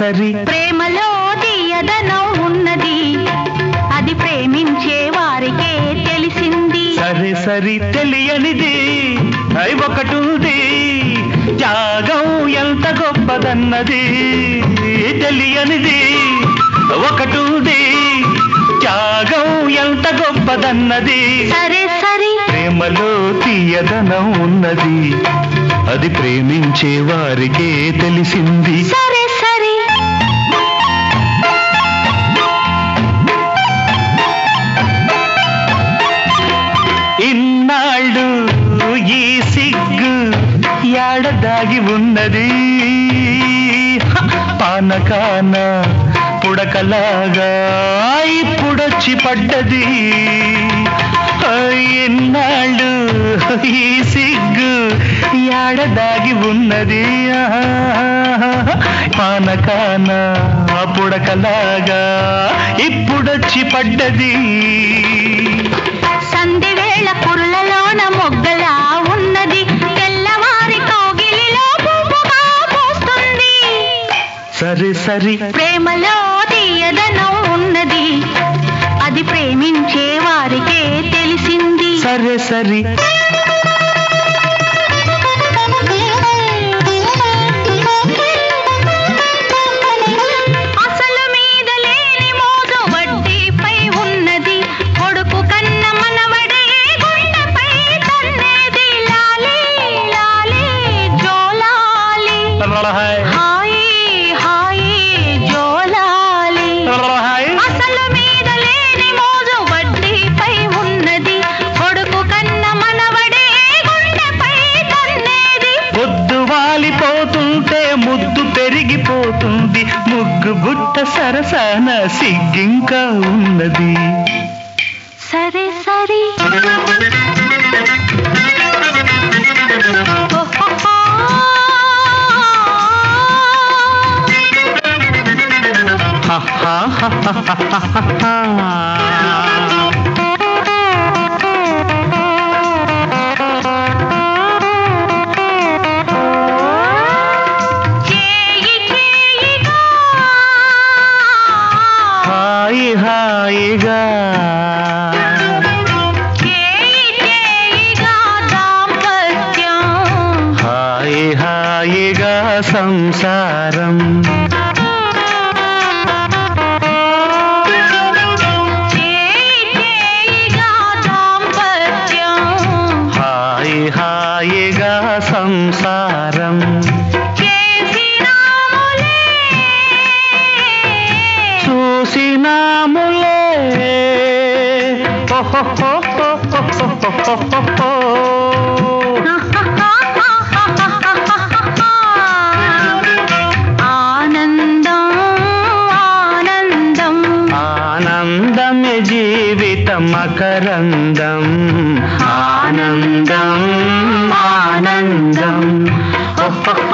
సరి ప్రేమలో తీయదనం ఉన్నది అది ప్రేమించే వారికే తెలిసింది సరే సరి తెలియనిది అయి ఒకటుంది త్యాగం ఎంత గొప్పదన్నది తెలియనిది ఒకటుంది త్యాగం ఎంత గొప్పదన్నది సరే సరే ప్రేమలో తీయదనం ఉన్నది అది ప్రేమించే వారికే తెలిసింది సరే సరే ఇన్నాళ్ళు ఈ సిగ్గు ఏడదాగి ఉన్నది హ! పానకాన పుడకలాగా ఇప్పుడొచ్చి పడ్డది ఆ, ఇన్నాళ్ళు ఈ సిగ్గు ఏడదాగి ఉన్నది ఆహా! పానకాన పుడకలాగా ఇప్పుడొచ్చి పడ్డది సంధి వేళ కురులలోన మొగ్గలా ఉన్నది తెల్లవారి కౌగిలిలో పువ్వుగా పూస్తుంది సరి సరి ప్రేమలో తీయదనం ఉన్నది అది ప్రేమించే వారికే తెలిసింది సరే సరి అసలు మీద లేని మోజు వడ్డీపై ఉన్నది కొడుకు కన్న మనవడే గుండెపై తన్నేది లాలీ లాలీ జోలాలి హాయి హాయి జోలాలి అసలు మీద లేని మోజు వడ్డీపై ఉన్నది కొడుకు కన్న మనవడే గుండెపై తన్నేది పొద్దు వాలిపోతుంటే ముద్దు పెరిగిపోతుంది ముగ్గు బుట్ట సరసాన సిగ్గింకా ఉన్నది సరే సరే హ హ హ హ హ హ హ. చేయి చేయిగా హాయి హాయిగా చేయి చేయిగా దాంపత్యం హాయి హాయిగా సంసారం చేయి చేయిగా దాంపత్యం హాయి హాయిగా సంసారం చేసినాములే చూసినాములే ఓహోహోహోహోహోహోహో. ఆనందం ఆనందం ఆనందమే జీవితం మకరందం ఆనందం ఆనందం ఓహో